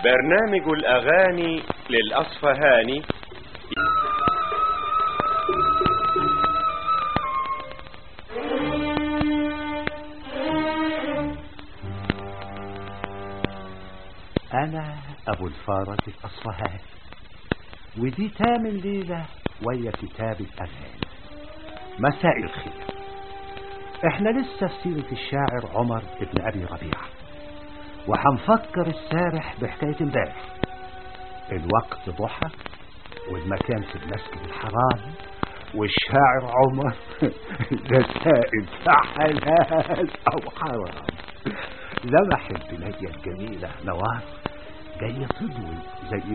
برنامج الأغاني للأصفهاني أنا أبو الفارج الأصفهاني ودي تامن ليلة ويا كتابة أغاني مساء الخير احنا لسه في سيرة الشاعر عمر ابن أبي ربيعة وحنفكر السارح بحكاية امبارح الوقت ضحى والمكان في المسجد الحرام والشاعر عمر ده سائل حلال أو حرام لمح البنية الجميلة نوار جاية تضوي زي